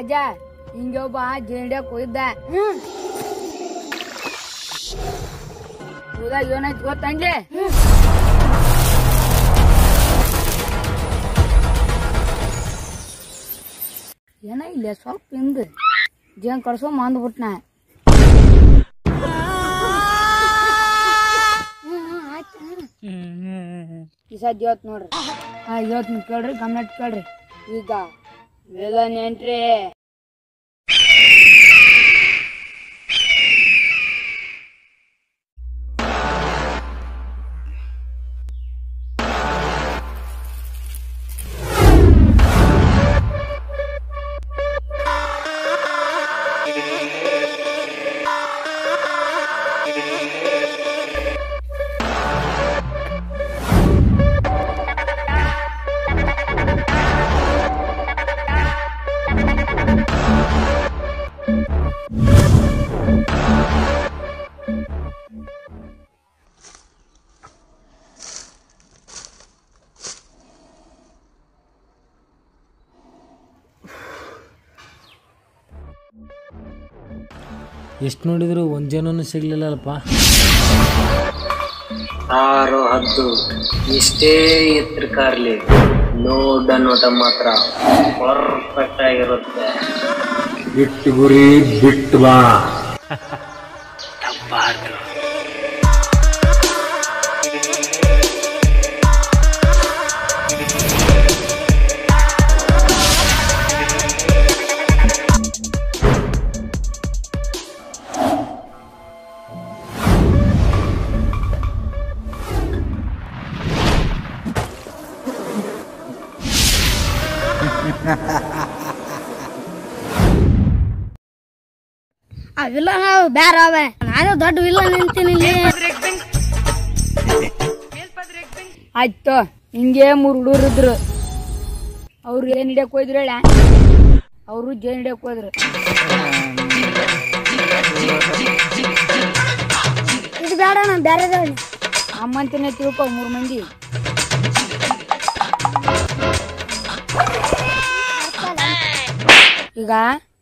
ರಾಜ ಹಿಂಗೆ ಒಬ್ಬ ಜೇಂಡ್ಯಾಕ್ ಹೋಗಿದ್ದ ಹೋದಾಗ ಏನಾಯ್ತು ಗೊತ್ತಂಡ್ಲಿ ಏನ ಇಲ್ಲ ಸ್ವಲ್ಪ ಹಿಂದ್ ಜೇನ್ ಕಡ್ಸೋ ಮಂದ್ಬಿಟ್ನ ಈ ಸದ್ ಇವತ್ತು ನೋಡ್ರಿ ಹಾ ಇವತ್ತು ನೀವು ಕೇಳ್ರಿ ಗಮನ ಇಟ್ಟು ಕೇಳ್ರಿ ಈಗ ವೇದ ನೆಂಟ್ರಿ ಎಷ್ಟು ನೋಡಿದ್ರು ಒಂದು ಜನನೂ ಸಿಗ್ಲಿಲ್ಲಲ್ಪ ಆರು ಹದ್ದು ಎಷ್ಟೇ ಎತ್ತರಕ್ಕಾರ್ಲಿ ನೋಡ ನೋಟ ಮಾತ್ರ ಪರ್ಫೆಕ್ಟ್ ಆಗಿರುತ್ತೆ ಬಿಟ್ಟು ಗುರಿ ಬಿಟ್ಟು ಬಾ ತಪ್ಪಾರ್ದು ಆ ವಿಲನ್ ಬ್ಯಾರ ಅವ ನಾನು ದೊಡ್ಡ ವಿಲನ್ ನಿಂತೀನಿ ಇಲ್ಲಿ ಆಯ್ತು ಹಿಂಗೆ ಮೂರು ಹುಡುಗರು ಇದ್ರು ಅವ್ರು ಏನ್ ಹಿಡಿಯಕ್ ಹೋಯ್ದ್ರು ಹೇಳ ಅವರು ಜೇನ್ ಹಿಡಿಯಕ್ ಹೋದ್ರು ಇದು ಬೇಡ ನಾನು ಬೇರೆ ಅಮ್ಮಂತನೇ ತಿಳ್ಕೊ ಮೂರು ಮಂದಿ ಈಗ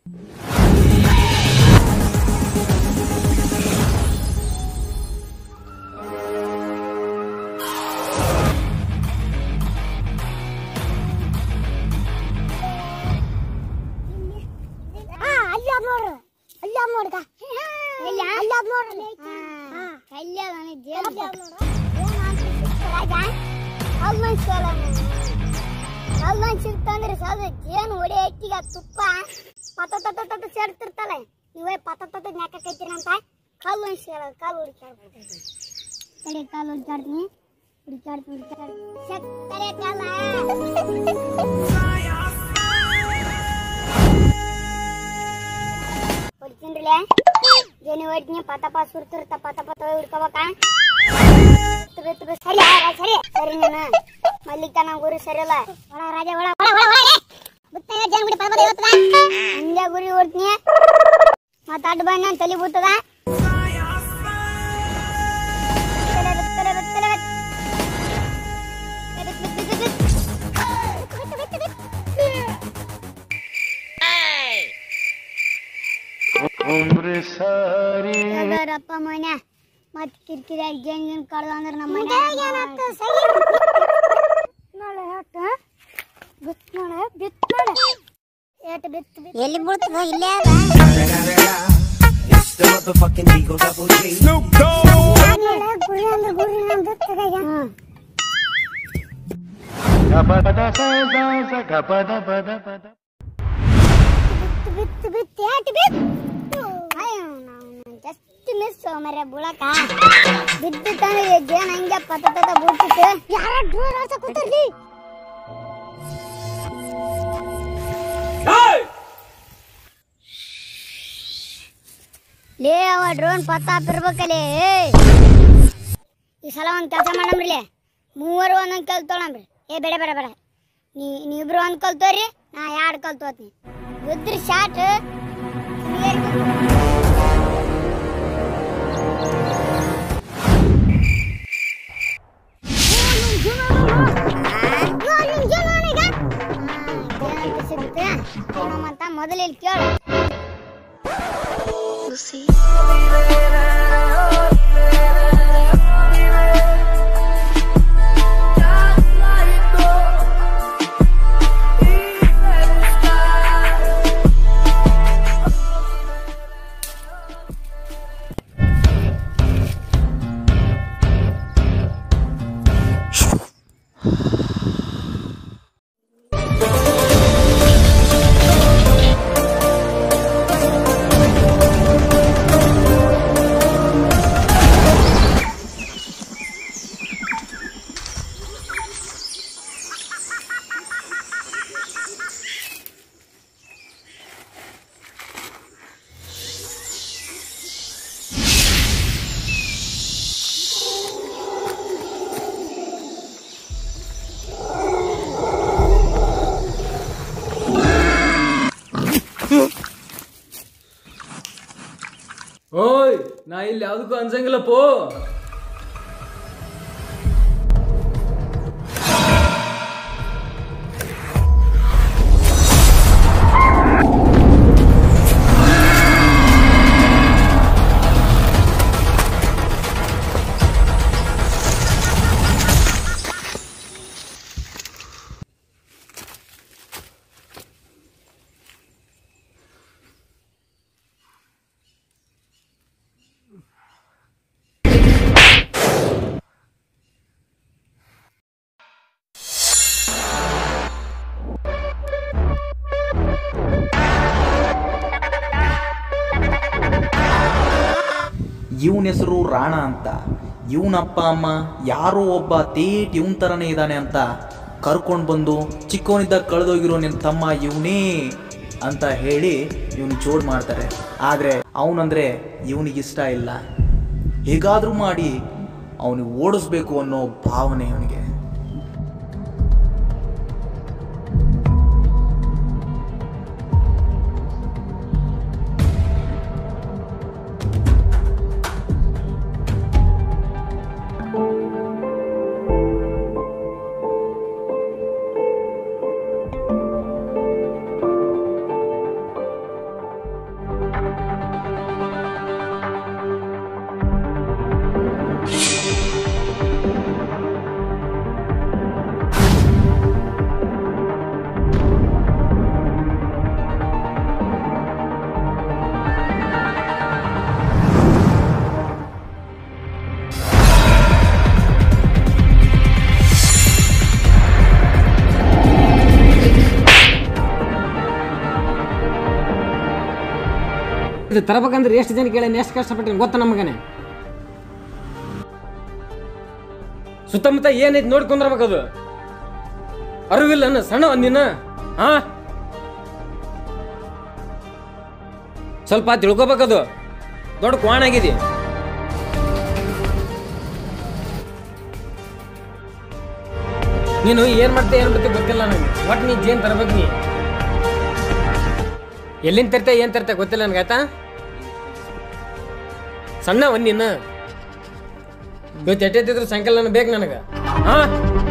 ಅಲ್ಲಿ ಅದ್ ನೋಡ್ರಿ ಅಲ್ಲಿ ಅದ್ ನೋಡ್ಕ ಅಲ್ಲಿ ಅಲ್ಲಿ ಅದ್ ನೋಡ್ರಿ ಅಲ್ಲಿ ಅದ ಅಲ್ಲೊಂದ್ ಸಲ ಅಲ್ಲೊಂದ್ ಸಿಕ್ತಂದ್ರೆ ಸದ ಜೇನು ಹೊಡಿ ಐತಿಗ ತುಪ್ಪ ಪತ ತತ ತತ ಸೇರ್ತಿರ್ತಲ್ಲ ನೀವೇ ಪತ ತತ ನ್ಯಾಕೈತಿರಂತ ಕಲ್ಲು ಅನ್ಸ್ಯಾರ ಕಾಲು ಹುಡುಕಾಡ್ಬೋದು ತಡಿ ಕಾಲು ಹುಡುಕಾಡ್ತೀನಿ ಹುಡುಕಾಡ್ತೀನಿ ಹುಡುಕಾಡ್ತೀನಿ ಸಕ್ಕರೆ ಕಾಲ ಹೊಡಿತೀನ್ರಿಲೆ ಜೇನಿ ಹೊಡಿತೀನಿ ಪತ ಪಾ ಸುರ್ತಿರ್ತ ಪತ ಪತ ಹಿಡ್ಕೋಬೇಕ ಬಿತ್ತು ಬಿತ್ತು ಸರಿ ಆ, ಸರಿ ಸರಿ ನೀನು ಮಲ್ಲಿಕನ ಗುರಿ ಸರಿ ಅಲ್ಲ ಒಳ ರಾಜ ಒಳ ಒಳ ಒಳ ಒಳ ಬಿತ್ತ ಜೇನ್ ಬಿಡಿ ಪದ ಪದ ಇವತ್ತದ ಹಂಗೆ ಗುರಿ ಹೊಡ್ತೀನಿ ಮತ್ತ ಅಡ್ಡ ಬಂದ ನನ್ ತಲೆ ಬೂತದ ಬಿತ್ತಲೆ, ಬಿತ್ತಲೆ, ಬಿತ್ತಲೆ, ಬಿತ್- ಬಿತ್- ಬಿತ್- ಬಿತ್- ಬಿತ್- ಬಿತ್- ಬಿತ್- ಬಿತ್- ಬಿತ್- ಅದರಪ್ಪ ಮೊಯ್ನ ಮತ್ ಕಿರಿಕಿರಿ ಜೇನ್ ಗಿನ್ ಕಡ್ದ ಅಂದ್ರ ನಮ್ಮ ಮನೆ ನೋಡ ಯಾಕ ಬಿತ್ ನೋಡ ಬಿತ್ ನೋಡ ಏಟ್ ಬಿತ್ ಬಿತ್ ಎಲ್ಲಿ ಬೀಳ್ತದ ಇಲ್ಲೇ ಅದ ನೋಡ, ಗುರಿ ಅಂದ್ರ ಗುರಿ ನಮ್ ಬಿತ್ತದ ಈಗ. ಬಿತ್ ಬಿತ್ ಬಿತ್ ಏಟ್ ಬಿತ್ ಅಯ್ಯೋ ನಾವು ಜಸ್ಟ್ ಮಿಸ್ ಮರೆ ಬುಳಕ ಬಿದ್ದಿತ್ತಂದ್ರೆ ಜೇನ್ ಹಂಗೆ ಪತ ಪತ ಬೀಳ್ತಿತ್ತು ಯಾರ ಡ್ರೋನ್ ಆಡ್ಸ ಕೂತಿರ್ಲಿ ಲೇ ಅವ ಡ್ರೋನ್ ಪತ್ತಾಪ್ ಇರ್ಬೇಕಲ್ಲಿ ಈ ಸಲ ಒಂದ್ ಕೆಲಸ ಮಾಡಮ್ರಿ ಮೂವರು ಒಂದೊಂದ್ ಕೆಲ್ ತೊಳಮ್ರಿ ಏ ಬೇಡ ಬೇಡ ಬೇಡ ನೀ ನೀವಿಬ್ರು ಒಂದ್ ಕಲ್ ತೋರಿ ನಾ ಎರಡು ಕಲ್ ತೋತೀನಿ ಬಿದ್ರಿ ಶಾಟ್ ಮೊದಲು ಇಲ್ಲಿ pussy. ಓಯ್ ನಾ ಇಲ್ಲಿ ಯಾವ್ದಕ್ಕೂ ಅನ್ಸಂಗಿಲ್ಲಪ್ಪೋ ಇವನ ಹೆಸರು ರಾಣ ಅಂತ ಇವನ ಅಪ್ಪ ಅಮ್ಮ ಯಾರೋ ಒಬ್ಬ ತೇಟ್ ಇವನ್ ಥರನೇ ಇದ್ದಾನೆ ಅಂತ ಕರ್ಕೊಂಡು ಬಂದು ಚಿಕ್ಕವನಿದ್ದಾಗ ಕಳೆದೋಗಿರೋ ನಿನ್ನ ತಮ್ಮ ಇವನೇ ಅಂತ ಹೇಳಿ ಇವನು ಜೋಡ್ ಮಾಡ್ತಾರೆ ಆದರೆ ಅವನಂದ್ರೆ ಇವನಿಗಿಷ್ಟ ಇಲ್ಲ ಹೇಗಾದರೂ ಮಾಡಿ ಅವನಿಗೆ ಓಡಿಸ್ಬೇಕು ಅನ್ನೋ ಭಾವನೆ ಅವನಿಗೆ ಇದು ತರಬೇಕಂದ್ರೆ ಎಷ್ಟು ಜನ ಕೇಳಿ ಎಷ್ಟು ಕಷ್ಟಪಟ್ಟಿನಿ ಗೊತ್ತ ನಮಗನೆ ಸುತ್ತಮುತ್ತ ಏನೈತಿ ನೋಡ್ಕೊಂಡ್ರಬೇಕದು ಅರಿವಿಲ್ಲ ಅನ್ನ ಸಣ್ಣ ಒಂದಿನ ಹಾ ಸ್ವಲ್ಪ ತಿಳ್ಕೊಬೇಕದು ದೊಡ್ಡ ಕ್ವಾಣ ಆಗಿದೆ ನೀನು ಏನ್ ಮಾಡ್ತೀಯ ಏನ್ ಮಾಡ್ತೀಯ ಗೊತ್ತಿಲ್ಲ ನನಗೆ ಒಟ್ಟು ನೀ ಜೇನ್ ತರಬೇಕು ನೀ ಎಲ್ಲಿಂದ ತರ್ತೆ ಏನ್ ತರ್ತೆ ಗೊತ್ತಿಲ್ಲ ನನಗೆ ಆಯ್ತಾ ಸಣ್ಣ ಒಂದ್ ನೀನು ಇವತ್ತು ಎಟ್ಟೆತ್ತಿದ್ರು ಸಾಯಂಕಾಲ ನನಗೆ ಬೇಕು ನನಗೆ ಹಾ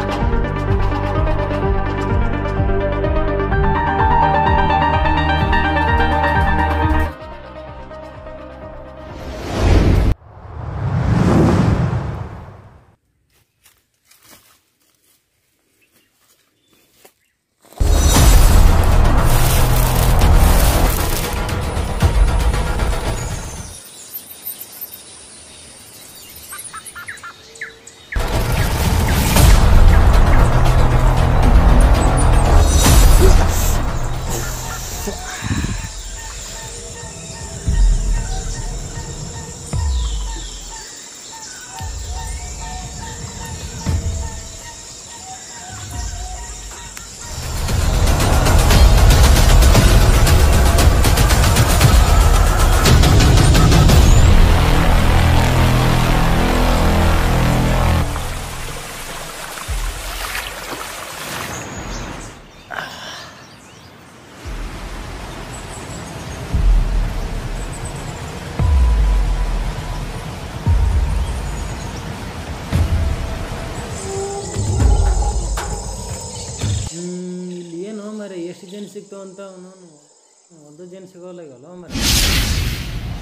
ಇಲ್ಲಿ ಏನು ಮರ ಎಷ್ಟು ಜನ ಸಿಗ್ತಾವ ಅಂತ ಅವನು ಒಂದು ಜನ ಸಿಗೋಲ್ಲ ಈಗಲ್ಲ ಮರ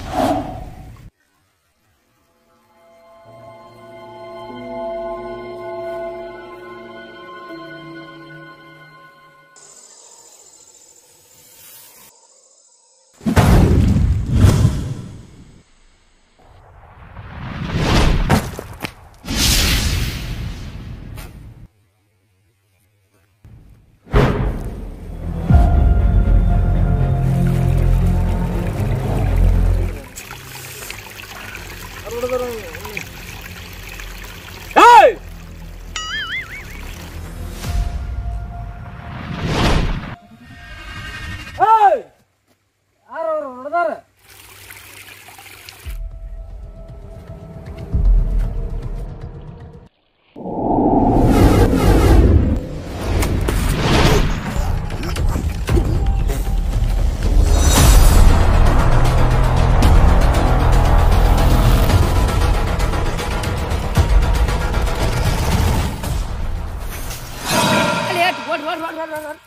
ಅಲ್ಲಿ ಏಟ್ ಓಡ್ ಓಡ್ ಓಡ್ ಓಡ್ ಓಡ್ ಓಡ್.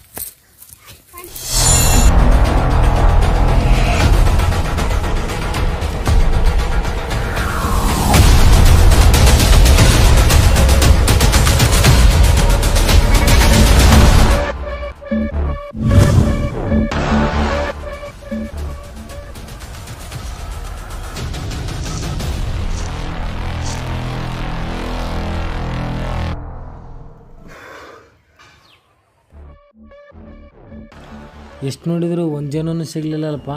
ಎಷ್ಟು ನೋಡಿದ್ರು ಒಂದು ಜನನೂ ಸಿಗ್ಲಿಲ್ಲಲ್ಪ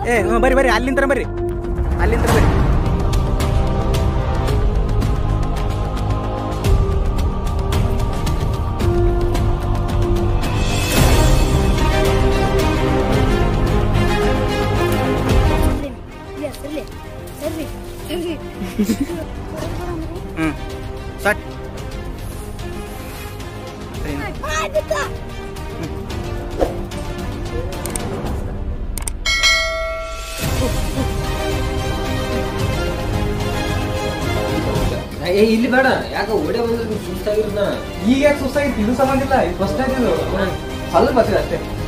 ಏ ಹ್ಞೂ ಬರ್ರಿ ಬರ್ರಿ ಅಲ್ಲಿಂದ ಬರ್ರಿ ಅಲ್ಲಿಂದ ಬರ್ರಿ ಸರ್ಲಿ ಸರ್ಲಿ ಸರ್ಲಿ ಹ್ಞೂ ಸಟ್ ಏ ಇಲ್ಲಿ ಬೇಡ ಯಾಕ ಓಡೇ ಬಂದ್ರೆ ಸುಸ್ತಾಗಿರ್ದ ಈಗ ಯಾಕೆ ಸುಸ್ತಾಗಿತ್ತು ಇದು ಸಂಬಂಧ ಇಲ್ಲ ಇದು ಫಸ್ಟ್ ಟೈಮ್ ಇದು ಸ್ವಲ್ಪ ಬರ್ತದೆ ಅಷ್ಟೇ